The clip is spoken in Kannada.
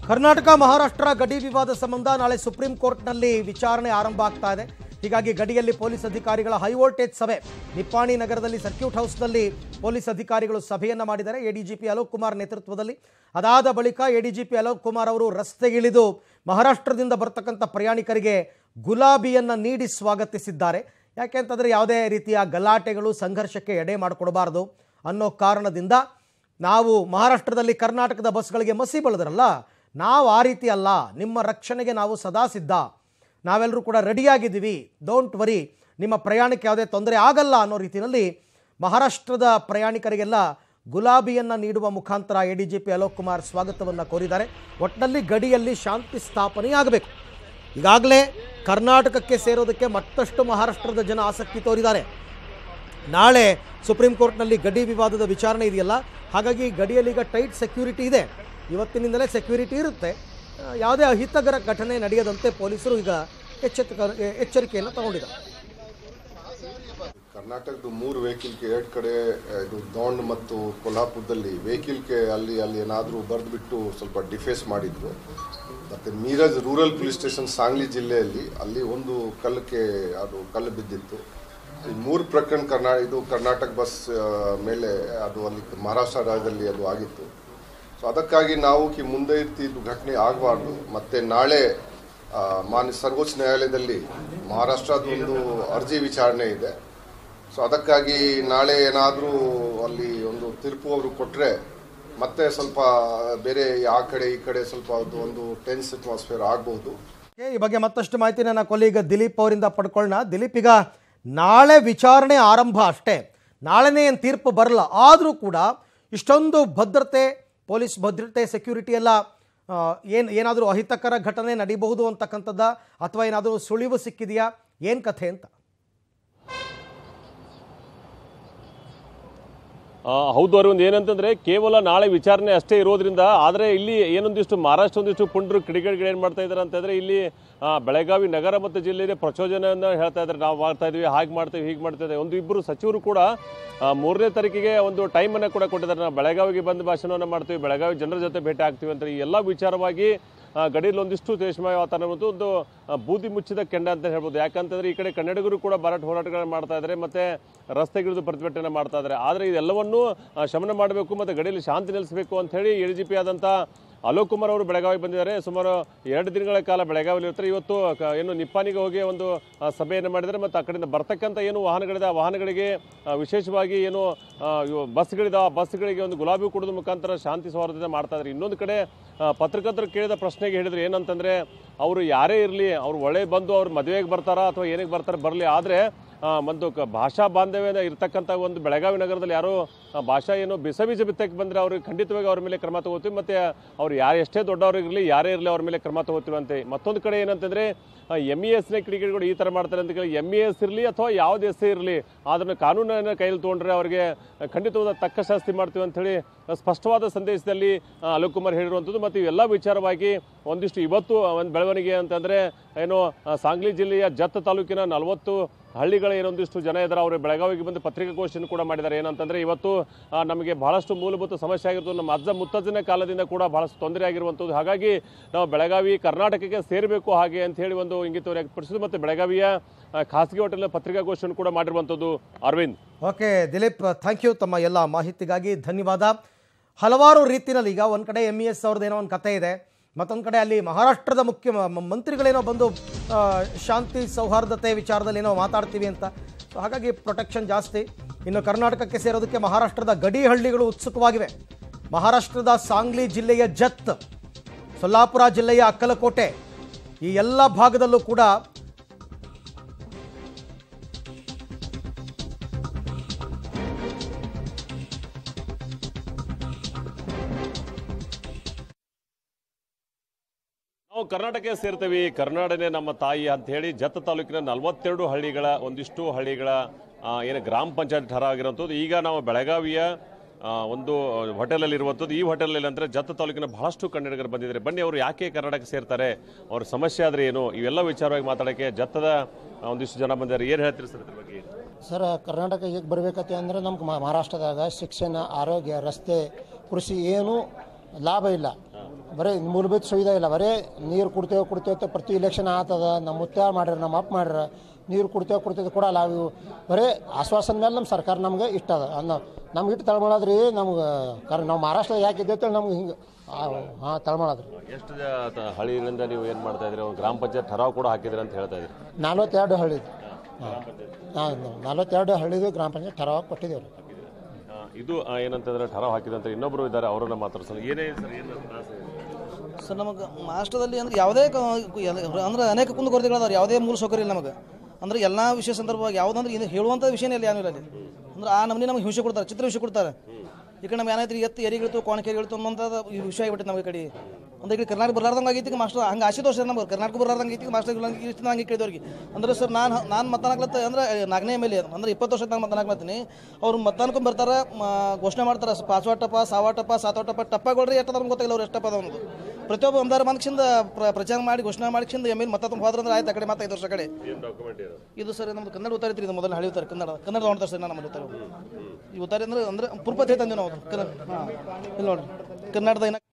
ಕರ್ನಾಟಕ ಮಹಾರಾಷ್ಟ್ರ ಗಡಿ ವಿವಾದ ಸಂಬಂಧ ನಾಳೆ ಸುಪ್ರೀಂ ಕೋರ್ಟ್ನಲ್ಲಿ ವಿಚಾರಣೆ ಆರಂಭ ಆಗ್ತಾ ಇದೆ ಹೀಗಾಗಿ ಗಡಿಯಲ್ಲಿ ಪೊಲೀಸ್ ಅಧಿಕಾರಿಗಳ ಹೈವೋಲ್ಟೇಜ್ ಸಭೆ ನಿಪ್ಪಾಣಿ ನಗರದಲ್ಲಿ ಸರ್ಕ್ಯೂಟ್ ಹೌಸ್ನಲ್ಲಿ ಪೊಲೀಸ್ ಅಧಿಕಾರಿಗಳು ಸಭೆಯನ್ನು ಮಾಡಿದ್ದಾರೆ ಎಡಿಜಿಪಿ ಅಲೋಕ್ ಕುಮಾರ್ ನೇತೃತ್ವದಲ್ಲಿ ಅದಾದ ಬಳಿಕ ಎಡಿಜಿಪಿ ಅಲೋಕ್ ಕುಮಾರ್ ಅವರು ರಸ್ತೆಗಿಳಿದು ಮಹಾರಾಷ್ಟ್ರದಿಂದ ಬರ್ತಕ್ಕಂಥ ಪ್ರಯಾಣಿಕರಿಗೆ ಗುಲಾಬಿಯನ್ನು ನೀಡಿ ಸ್ವಾಗತಿಸಿದ್ದಾರೆ ಯಾಕೆಂತಂದರೆ ಯಾವುದೇ ರೀತಿಯ ಗಲಾಟೆಗಳು ಸಂಘರ್ಷಕ್ಕೆ ಎಡೆ ಮಾಡಿಕೊಡಬಾರ್ದು ಅನ್ನೋ ಕಾರಣದಿಂದ ನಾವು ಮಹಾರಾಷ್ಟ್ರದಲ್ಲಿ ಕರ್ನಾಟಕದ ಬಸ್ಗಳಿಗೆ ಮಸಿ ಬೆಳೆದ್ರಲ್ಲ ನಾವು ಆ ರೀತಿ ಅಲ್ಲ ನಿಮ್ಮ ರಕ್ಷಣೆಗೆ ನಾವು ಸದಾ ಸಿದ್ಧ ನಾವೆಲ್ಲರೂ ಕೂಡ ರೆಡಿಯಾಗಿದ್ದೀವಿ ಡೋಂಟ್ ವರಿ ನಿಮ್ಮ ಪ್ರಯಾಣಕ್ಕೆ ಯಾವುದೇ ತೊಂದರೆ ಆಗಲ್ಲ ಅನ್ನೋ ರೀತಿಯಲ್ಲಿ ಮಹಾರಾಷ್ಟ್ರದ ಪ್ರಯಾಣಿಕರಿಗೆಲ್ಲ ಗುಲಾಬಿಯನ್ನು ನೀಡುವ ಮುಖಾಂತರ A D G P Alok Kumar ಸ್ವಾಗತವನ್ನು ಕೋರಿದ್ದಾರೆ ಒಟ್ಟಿನಲ್ಲಿ ಗಡಿಯಲ್ಲಿ ಶಾಂತಿ ಸ್ಥಾಪನೆಯಾಗಬೇಕು ಈಗಾಗಲೇ ಕರ್ನಾಟಕಕ್ಕೆ ಸೇರೋದಕ್ಕೆ ಮತ್ತಷ್ಟು ಮಹಾರಾಷ್ಟ್ರದ ಜನ ಆಸಕ್ತಿ ತೋರಿದ್ದಾರೆ ನಾಳೆ ಸುಪ್ರೀಂ ಕೋರ್ಟ್ನಲ್ಲಿ ಗಡಿ ವಿವಾದದ ವಿಚಾರಣೆ ಇದೆಯಲ್ಲ ಹಾಗಾಗಿ ಗಡಿಯಲ್ಲಿ ಈಗ ಟೈಟ್ ಸೆಕ್ಯೂರಿಟಿ ಇದೆ ಇವತ್ತಿನಿಂದಲೇ ಸೆಕ್ಯೂರಿಟಿ ಇರುತ್ತೆ ಆ, ಯಾವುದೇ ಅಹಿತಕರ ಘಟನೆ ನಡೆಯದಂತೆ ಪೊಲೀಸರು ಈಗ ಎಚ್ಚೆತ್ತ ಎಚ್ಚರಿಕೆಯನ್ನು ತಗೊಂಡಿದ್ದಾರೆ ಕರ್ನಾಟಕದ ಮೂರು ವೆಹಿಕಲ್ಗೆ ಎರಡು ಕಡೆ ಆ, ಇದು ದೌಂಡ್ ಮತ್ತು ಕೊಲ್ಹಾಪುರದಲ್ಲಿ ವೆಹಿಕಲ್ಗೆ ಅಲ್ಲಿ ಅಲ್ಲಿ ಏನಾದರೂ ಬರೆದ್ಬಿಟ್ಟು ಸ್ವಲ್ಪ ಡಿಫೇಸ್ ಮಾಡಿದ್ರು ಮತ್ತು Miraj rural police station Sangli ಜಿಲ್ಲೆಯಲ್ಲಿ ಅಲ್ಲಿ ಒಂದು ಕಲ್ಲಕ್ಕೆ ಅದು ಕಲ್ಲು ಬಿದ್ದಿತ್ತು ಈ ಮೂರು ಪ್ರಕರಣ ಕರ್ನಾ ಇದು ಕರ್ನಾಟಕ ಬಸ್ ಆ, ಮೇಲೆ ಅದು ಅಲ್ಲಿ ಮಹಾರಾಷ್ಟ್ರ ರಾಜ್ಯದಲ್ಲಿ ಅದು ಆಗಿತ್ತು ಸೊ ಅದಕ್ಕಾಗಿ ನಾವು ಕಿ ಮುಂದೆ ಇರ್ತಿ ಇದು ಘಟನೆ ಆಗಬಾರ್ದು ಮತ್ತು ನಾಳೆ ಆ, ಮಾನ್ಯ ಸರ್ವೋಚ್ಚ ನ್ಯಾಯಾಲಯದಲ್ಲಿ ಮಹಾರಾಷ್ಟ್ರದ ಒಂದು ಅರ್ಜಿ ವಿಚಾರಣೆ ಇದೆ ಸೊ ಅದಕ್ಕಾಗಿ ನಾಳೆ ಏನಾದರೂ ಅಲ್ಲಿ ಒಂದು ತೀರ್ಪು ಅವರು ಕೊಟ್ಟರೆ ಮತ್ತೆ ಸ್ವಲ್ಪ ಬೇರೆ ಆ ಕಡೆ ಈ ಕಡೆ ಸ್ವಲ್ಪ ಅದು ಒಂದು ಟೆನ್ಸ್ ಅಟ್ಮಾಸ್ಫಿಯರ್ ಆಗ್ಬೋದು ಓಕೆ, ಈ ಬಗ್ಗೆ ಮತ್ತಷ್ಟು ಮಾಹಿತಿ ನನ್ನ ಕೊಲೀಗ ದಿಲೀಪ್ ಅವರಿಂದ ಪಡ್ಕೊಳ್ಳೋಣ ದಿಲೀಪ್ ಈಗ ನಾಳೆ ವಿಚಾರಣೆ ಆರಂಭ ಅಷ್ಟೇ ನಾಳೆನೇ ಏನು ತೀರ್ಪು ಬರಲ್ಲ ಆದರೂ ಕೂಡ ಇಷ್ಟೊಂದು ಭದ್ರತೆ ಪೊಲೀಸ್ ಭದ್ರತೆ ಸೆಕ್ಯೂರಿಟಿ ಎಲ್ಲ ಏನು ಏನಾದರೂ ಅಹಿತಕರ ಘಟನೆ ನಡೀಬಹುದು ಅಂತಕ್ಕಂಥದ್ದ ಅಥವಾ ಏನಾದರೂ ಸುಳಿವು ಸಿಕ್ಕಿದೆಯಾ ಏನು ಕಥೆ ಅಂತ ಆ, ಹೌದು ಅರವಿಂದ್ ಏನಂತಂದ್ರೆ ಕೇವಲ ನಾಳೆ ವಿಚಾರಣೆ ಅಷ್ಟೇ ಇರೋದ್ರಿಂದ ಆದರೆ ಇಲ್ಲಿ ಏನೊಂದಿಷ್ಟು ಮಹಾರಾಷ್ಟ್ರ ಒಂದಿಷ್ಟು ಪುಂಡರು ಕಿಡಿಗೇಡಿಗಳು ಏನು ಮಾಡ್ತಾ ಇದ್ದಾರೆ ಅಂತಂದ್ರೆ ಇಲ್ಲಿ ಆ, ಬೆಳಗಾವಿ ನಗರ ಮತ್ತು ಜಿಲ್ಲೆಯಲ್ಲಿ ಪ್ರಚೋದನೆಯನ್ನು ಹೇಳ್ತಾ ಇದ್ದಾರೆ ನಾವು ಮಾಡ್ತಾ ಇದೀವಿ ಹಾಗೆ ಮಾಡ್ತೀವಿ ಹೀಗೆ ಮಾಡ್ತಾ ಇದ್ದೀವಿ ಒಂದು ಇಬ್ಬರು ಸಚಿವರು ಕೂಡ ಆ, ಮೂರನೇ ತಾರೀಕಿಗೆ ಒಂದು ಟೈಮನ್ನು ಕೂಡ ಕೊಟ್ಟಿದ್ದಾರೆ ನಾವು ಬೆಳಗಾವಿಗೆ ಬಂದು ಭಾಷಣವನ್ನು ಮಾಡ್ತೀವಿ ಬೆಳಗಾವಿ ಜನರ ಜೊತೆ ಭೇಟಿ ಆಗ್ತೀವಿ ಅಂತ ಈ ಎಲ್ಲ ವಿಚಾರವಾಗಿ ಆ, ಗಡಿಯಲ್ಲಿ ಒಂದಿಷ್ಟು ದೇಶಮಯ ವಾತಾವರಣ ಮತ್ತು ಒಂದು ಆ, ಬೂದಿ ಮುಚ್ಚಿದ ಕೆಂಡ ಅಂತ ಹೇಳ್ಬೋದು ಯಾಕಂತಂದ್ರೆ ಈ ಕಡೆ ಕನ್ನಡಿಗರು ಕೂಡ ಬರಾಟ್ ಹೋರಾಟಗಳನ್ನು ಮಾಡ್ತಾ ಇದ್ದಾರೆ ಮತ್ತೆ ರಸ್ತೆಗಿಳಿದು ಪ್ರತಿಭಟನೆ ಮಾಡ್ತಾ ಇದ್ದಾರೆ ಆದರೆ ಇದೆಲ್ಲವನ್ನೂ ಆ, ಶಮನ ಮಾಡಬೇಕು ಮತ್ತು ಗಡಿಯಲ್ಲಿ ಶಾಂತಿ ನೆಲೆಸಬೇಕು ಅಂತ ಹೇಳಿ ಎ ಜಿ ಪಿ ಆದಂಥ ಅಲೋಕ್ ಕುಮಾರ್ ಅವರು ಬೆಳಗಾವಿ ಬಂದಿದ್ದಾರೆ ಸುಮಾರು ಎರಡು ದಿನಗಳ ಕಾಲ ಬೆಳಗಾವಿಯಲ್ಲಿ ಇರ್ತಾರೆ ಇವತ್ತು ಕ- ಏನು ನಿಪ್ಪಾನಿಗೆ ಹೋಗಿ ಒಂದು ಆ, ಸಭೆಯನ್ನು ಮಾಡಿದ್ದಾರೆ ಮತ್ತು ಆ ಕಡೆಯಿಂದ ಬರ್ತಕ್ಕಂಥ ಏನು ವಾಹನಗಳಿದೆ ಆ ವಾಹನಗಳಿಗೆ ಆ, ವಿಶೇಷವಾಗಿ ಏನು ಆ, ಇವು ಬಸ್ಗಳಿದೆ ಆ ಬಸ್ಗಳಿಗೆ ಒಂದು ಗುಲಾಬಿ ಕೊಡೋದ್ರ ಮುಖಾಂತರ ಶಾಂತಿ ಸೌಹಾರ್ದತೆ ಮಾಡ್ತಾ ಇದ್ದಾರೆ ಇನ್ನೊಂದು ಕಡೆ ಆ, ಪತ್ರಕರ್ತರು ಕೇಳಿದ ಪ್ರಶ್ನೆಗೆ ಹೇಳಿದ್ರು ಏನಂತಂದ್ರೆ ಅವರು ಯಾರೇ ಇರಲಿ ಅವ್ರು ಒಳ್ಳೆ ಬಂದು ಅವ್ರು ಮದುವೆಗೆ ಬರ್ತಾರಾ ಅಥವಾ ಏನಕ್ಕೆ ಬರ್ತಾರೆ ಬರಲಿ ಆದರೆ ಒಂದು ಕ- ಭಾಷಾ ಬಾಂಧವ್ಯ ಇರ್ತಕ್ಕಂಥ ಒಂದು ಬೆಳಗಾವಿ ನಗರದಲ್ಲಿ ಯಾರೋ ಆ, ಭಾಷಾ ಏನು ಬಿಸ ಬೀಜ ಬಿತ್ತಕ್ಕೆ ಬಂದರೆ ಅವ್ರಿಗೆ ಖಂಡಿತವಾಗಿ ಅವ್ರ ಮೇಲೆ ಕ್ರಮ ತಗೋತೀವಿ ಮತ್ತು ಅವ್ರು ಯಾರು ಎಷ್ಟೇ ದೊಡ್ಡವರಿರಲಿ ಯಾರೇ ಇರಲಿ ಅವ್ರ ಮೇಲೆ ಕ್ರಮ ತಗೋತೀವಿ ಅಂತ ಮತ್ತೊಂದು ಕಡೆ ಏನಂತಂದರೆ ಎಮ್ ಇ ಎಸ್ನ ಕಿಡಿಗೇಡಿಗಳು ಈ ಥರ ಮಾಡ್ತಾರೆ ಅಂತ ಕೇಳಿ ಎಮ್ ಇ ಎಸ್ ಇರಲಿ ಅಥವಾ ಯಾವುದೇ ಎಸ್ ಇರಲಿ ಅದನ್ನು ಕಾನೂನನ್ನು ಕೈಯಲ್ಲಿ ತೊಗೊಂಡ್ರೆ ಅವರಿಗೆ ಖಂಡಿತವಾದ ತಕ್ಕ ಶಾಸ್ತಿ ಮಾಡ್ತೀವಿ ಅಂಥೇಳಿ ಸ್ಪಷ್ಟವಾದ ಸಂದೇಶದಲ್ಲಿ ಆ, ಅಲೋಕ್ ಕುಮಾರ್ ಹೇಳಿರುವಂಥದ್ದು ಮತ್ತು ಇವೆಲ್ಲ ವಿಚಾರವಾಗಿ ಒಂದಿಷ್ಟು ಇವತ್ತು ಒಂದು ಬೆಳವಣಿಗೆ ಅಂತಂದರೆ ಏನು ಆ, ಸಾಂಗ್ಲಿ ಜಿಲ್ಲೆಯ ಜತ್ ತಾಲೂಕಿನ ನಲವತ್ತು ಹಳ್ಳಿಗಳ ಏನೊಂದಿಷ್ಟು ಜನ ಇದ್ದಾರೆ ಅವರು ಬೆಳಗಾವಿಗೆ ಬಂದು ಪತ್ರಿಕಾಗೋಷ್ಠಿಯನ್ನು ಕೂಡ ಮಾಡಿದ್ದಾರೆ ಏನಂತಂದರೆ ಇವತ್ತು ಆ, ನಮಗೆ ಬಹಳಷ್ಟು ಮೂಲಭೂತ ಸಮಸ್ಯೆ ಆಗಿರ್ತದೆ ನಮ್ಮ ಅಜ್ಜ ಮುತ್ತಜ್ಜನ ಕಾಲದಿಂದ ಕೂಡ ಬಹಳಷ್ಟು ತೊಂದರೆ ಆಗಿರುವಂಥದ್ದು ಹಾಗಾಗಿ ನಾವು ಬೆಳಗಾವಿ ಕರ್ನಾಟಕಕ್ಕೆ ಸೇರಬೇಕು ಹಾಗೆ ಅಂತ ಹೇಳಿ ಒಂದು ಇಂಗಿತವನ್ನು ವ್ಯಕ್ತಪಡಿಸಿದ್ದು ಮತ್ತು ಬೆಳಗಾವಿಯ ಆ, ಖಾಸಗಿ ಹೋಟೆಲ್ನ ಪತ್ರಿಕಾಗೋಷ್ಠಿಯನ್ನು ಕೂಡ ಮಾಡಿರುವಂಥದ್ದು Aravind okay Dilip thank you ತಮ್ಮ ಎಲ್ಲ ಮಾಹಿತಿಗಾಗಿ ಧನ್ಯವಾದ ಹಲವಾರು ರೀತಿಯಲ್ಲಿ ಈಗ ಒಂದು ಕಡೆ ಎಮ್ ಇ ಎಸ್ ಅವ್ರದ್ದು ಏನೋ ಒಂದು ಕತೆ ಇದೆ ಮತ್ತೊಂದು ಕಡೆ ಅಲ್ಲಿ ಮಹಾರಾಷ್ಟ್ರದ ಮುಖ್ಯ ಮ- ಮಂತ್ರಿಗಳೇನೋ ಬಂದು ಆ, ಶಾಂತಿ ಸೌಹಾರ್ದತೆ ವಿಚಾರದಲ್ಲಿ ಏನೋ ಮಾತಾಡ್ತೀವಿ ಅಂತ ಸೊ ಹಾಗಾಗಿ ಪ್ರೊಟೆಕ್ಷನ್ ಜಾಸ್ತಿ ಇನ್ನು ಕರ್ನಾಟಕಕ್ಕೆ ಸೇರೋದಕ್ಕೆ ಮಹಾರಾಷ್ಟ್ರದ ಗಡಿ ಹಳ್ಳಿಗಳು ಉತ್ಸುಕವಾಗಿವೆ ಮಹಾರಾಷ್ಟ್ರದ ಸಾಂಗ್ಲಿ ಜಿಲ್ಲೆಯ ಜತ್ ಸೊಲ್ಲಾಪುರ ಜಿಲ್ಲೆಯ ಅಕ್ಕಲಕೋಟೆ ಈ ಎಲ್ಲ ಭಾಗದಲ್ಲೂ ಕೂಡ ನಾವು ಕರ್ನಾಟಕ ಸೇರ್ತೀವಿ ಕರ್ನಾಟಕನೇ ನಮ್ಮ ತಾಯಿ ಅಂತ ಹೇಳಿ ಜತ್ತ ತಾಲೂಕಿನ ನಲವತ್ತೆರಡು ಹಳ್ಳಿಗಳ ಒಂದಿಷ್ಟು ಹಳ್ಳಿಗಳ ಆ, ಏನು ಗ್ರಾಮ ಪಂಚಾಯತ್ ಠರ ಆಗಿರುವಂಥದ್ದು ಈಗ ನಾವು ಬೆಳಗಾವಿಯ ಆ, ಒಂದು ಹೋಟೆಲಲ್ಲಿ ಇರುವಂಥದ್ದು ಈ ಹೋಟೆಲಲ್ಲಿ ಅಂದರೆ ಜತ್ತ ತಾಲೂಕಿನ ಬಹಳಷ್ಟು ಕನ್ನಡಿಗರು ಬಂದಿದ್ದಾರೆ ಬನ್ನಿ ಅವರು ಯಾಕೆ ಕರ್ನಾಟಕ ಸೇರ್ತಾರೆ ಅವ್ರ ಸಮಸ್ಯೆ ಆದರೆ ಏನು ಇವೆಲ್ಲ ವಿಚಾರವಾಗಿ ಮಾತಾಡೋಕ್ಕೆ ಜತ್ತದ ಆ, ಒಂದಿಷ್ಟು ಜನ ಬಂದಿದ್ದಾರೆ ಏನು ಹೇಳ್ತೀರಿ ಸರ್ ಇದ್ರ ಬಗ್ಗೆ ಸರ್ ಕರ್ನಾಟಕ ಹೇಗೆ ಬರಬೇಕತ್ತೆ ಅಂದರೆ ನಮ್ಗೆ ಮಹಾರಾಷ್ಟ್ರದಾಗ ಶಿಕ್ಷಣ ಆರೋಗ್ಯ ರಸ್ತೆ ಕೃಷಿ ಏನೂ ಲಾಭ ಇಲ್ಲ ಬರೀ ಮೂಲಭೂತ ಸುವಿಧಾ ಇಲ್ಲ ಬರೀ ನೀರು ಕೊಡ್ತೇವೆ ಕೊಡ್ತೇವೆ ಅಂತ ಪ್ರತಿ ಇಲೆಕ್ಷನ್ ಆತದ ನಮ್ಮ ಮುತ್ತ ಮಾಡ್ಯಾರ ನಮ್ಮ ಅಪ್ಪ ಮಾಡ್ಯಾರ ನೀರು ಕೊಡ್ತೇವೆ ಕೊಡ್ತೇವೆ ಕೊಡಲ್ಲ ಅವು ಬರೀ ಆಶ್ವಾಸನ ಮೇಲೆ ನಮ್ಮ ಸರ್ಕಾರ ನಮ್ಗೆ ಇಷ್ಟ ಅದ ಅನ್ನೋ ನಮ್ಗೆ ಇಟ್ಟು ತಳಮಳದ್ರಿ ನಮ್ಗೆ ಕರ್ ನಾವು ಮಹಾರಾಷ್ಟ್ರ ಯಾಕೆ ಇದ್ದೇವೆ ನಮ್ಗೆ ಹಿಂಗೆ ಹಾಂ ತಳಮಳದ್ರಿ ಎಷ್ಟು ಜ- ತ- ಹಳ್ಳಿಗಳಿಂದ ನೀವು ಏನು ಮಾಡ್ತಾ ಇದ್ರಿ ಒಂದು ಗ್ರಾಮ ಪಂಚಾಯತ್ ಠರಾವ್ ಕೂಡ ಹಾಕಿದ್ರಿ ಅಂತ ಹೇಳ್ತಾ ಇದ್ರಿ ನಲ್ವತ್ತೆರಡು ಹಳ್ಳಿದು ಹಾಂ ನಲ್ವತ್ತೆರಡು ಹಳ್ಳಿದು ಗ್ರಾಮ ಪಂಚಾಯತ್ ಠರಾವ್ ಕೊಟ್ಟಿದ್ದೇವೆ ರೀ ಆ, ಇದು ಆ, ಏನಂತಂದ್ರೆ ಠರಾವ್ ಹಾಕಿದಂತ ಇನ್ನೊಬ್ರು ಇದ್ದಾರೆ ಅವರನ್ನ ಮಾತಾಡ್ಸಲ್ಲ ಏನೇ ಸರ್ ಏನು ತ್ರಾಸು ಇದೆ? ಸರ್ ನಮಗೆ ಮಹಾರಾಷ್ಟ್ರದಲ್ಲಿ ಅಂದ್ರೆ ಯಾವುದೇ ಕ- ಎಲ್- ಅಂದ್ರೆ ಅನೇಕ ಕುಂದುಕೊರತೆಗಳದಾವ್ರಿ ಯಾವುದೇ ಮೂಲ ಸೌಕರ್ಯ ಇಲ್ಲ ನಮಗೆ ಅಂದ್ರೆ ಎಲ್ಲ ವಿಷಯ ಸಂದರ್ಭವಾಗಿ ಯಾವುದಂದ್ರೆ ಇದು ಹೇಳುವಂಥ ವಿಷಯನೇ ಇಲ್ಲ ಏನೂ ಇಲ್ಲ ಅಲ್ಲಿ ಅಂದ್ರೆ ಆ ನಮ್ಮನೆ ನಮಗೆ ಹಿಂಸೆ ಕೊಡ್ತಾರೆ ಚಿತ್ರ ಹಿಂಸೆ ಕೊಡ್ತಾರೆ ಈ ಕಡೆ ನಮ್ಗೆ ಏನಾಯ್ತು ಎತ್ತು ಎರಿಗಿಳ್ತು ಕೋಣಕೆರಿಗಿಳ್ತು ಅನ್ನೋಂಥದ್ದು ಈ ವಿಷಯ ಆಗಿಬಿಟ್ಟು ನಮಗೆ ಈ ಕಡೆ ಅಂದ್ರೆ ಈ ಕಡೆ ಕರ್ನಾಟಕ ಬರಲಾರ್ದಂಗೆ ಆಗೈತಿ ಮಾಸ್ಟರ್ ಹಂಗೆ ಆಸೆ ತೋರ್ಸಿ ನಮಗೆ ಕರ್ನಾಟಕ ಬರಲಾರ್ದಂಗೆ ಐತಿ ಮಾಸ್ಟರ್ ಇಷ್ಟು ಹಂಗೆ ಕೇಳಿದವ್ರಿಗೆ ಅಂದ್ರೆ ಸರ್ ನಾನು ನಾನು ಮತದಾನಕ್ಲತ್ತ ಅಂದ್ರೆ ನಾಲ್ಕನೇ ಮೇಲೆ ಅಂದ್ರೆ ಇಪ್ಪತ್ತು ವರ್ಷದ ನಾನು ಮತದಾನಕ್ಲತ್ತೀನಿ ಅವ್ರು ಮತದಾನಕ್ಕೆ ಬರ್ತಾರೆ ಮ- ಘೋಷಣೆ ಮಾಡ್ತಾರೆ ಪಾಸ್ವಾಟಪ್ಪ ಸಾವಾಟಪ್ಪ ಸಾತೋಟಪ್ಪ ಟಪ್ಪಗಳು ಎಷ್ಟು ನಮ್ಗೆ ಗೊತ್ತಾಗಿಲ್ಲ ಅವ್ರು ಎಷ್ಟಪ್ಪ ಅನ್ನೋದು ಪ್ರತಿಯೊಬ್ಬ ಒಂದಾರು ಮಂದಿಸಿಂದ ಪ್ರಚಾರ ಮಾಡಿ ಘೋಷಣೆ ಮಾಡಿಸಿಂದ ಎಮ್ ಎಲ್ ಮತ ತುಂಬ ಹೋದ್ರೆ ಆಯ್ತು ಆ ಕಡೆ ಮತ್ತೆ ಐದು ವರ್ಷ ಕಡೆ ಇದು ಸರ್ ನಮ್ದು ಕನ್ನಡ ಉತ್ತರ ಐತ್ರಿ ಇದು ಮೊದಲು ಹಳಿ ಉತ್ತರ ಕನ್ನಡ ಕನ್ನಡ ನೋಡ್ತಾರೆ ಸರ್ ನಮ್ಮಲ್ಲಿ ಉತ್ತರ ಈ ಉತ್ತರ ಅಂದ್ರೆ ಅಂದ್ರೆ ಪುರ್ಪತಿ ತಂದೀವಿ ನಾವು ಕನ್ನಡ ಹಾಂ ಇಲ್ಲಿ ನೋಡ್ರಿ ಕನ್ನಡದ ಏನ